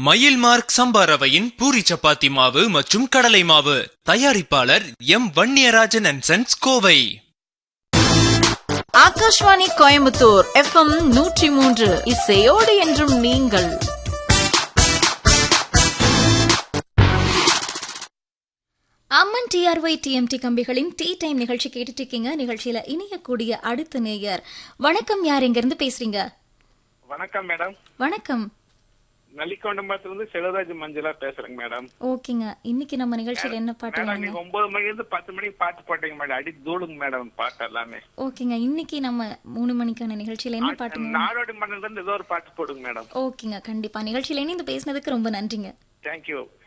மயில் மார்க் சம்பா ரவையின் பூரி சப்பாத்தி மாவு மற்றும் கடலை மாவு தயாரிப்பாளர் M Vanniyarajan and sons Kovai Akashvani Coimbatore FM நூற்றி மூன்று இசையோடு என்றும் நீங்கள் அம்மன் டிஆர்ஒய் டிஎம்டி கம்பிகளின் டீ டைம் நிகழ்ச்சி கேட்டுட்டு இருக்கீங்க நிகழ்ச்சியில இணையக்கூடிய அடுத்த நேயர் வணக்கம் யார் எங்க இருந்து பேசுறீங்க வணக்கம் மேடம் வணக்கம் நல்லிக்கொண்டம்பரத்துல செல்வராஜ் மஞ்சளா பேசுறேங்க மேடம் ஓகேங்க இன்னைக்கு நம்ம நிகழ்ச்சியில என்ன பாட்டு மேடம் வேணுங்க நீங்க ஒன்பது மணில இருந்து பத்து மணிக்கு பாட்டு போட்டீங்க மேடம் அடி தூளுங்க மேடம் பாட்டு எல்லாமே ஓகேங்க இன்னைக்கு நம்ம மூணு மணிக்கான நிகழ்ச்சியில என்ன பாட்டுங்க வேணும்? நாடோடி மண்ணில இருந்து ஏதோ ஒரு பாட்டு போடுங்க மேடம் ஓகேங்க கண்டிப்பா நிகழ்ச்சியில இணைந்து பேசினதுக்கு ரொம்ப நன்றிங்க தேங்க்யூ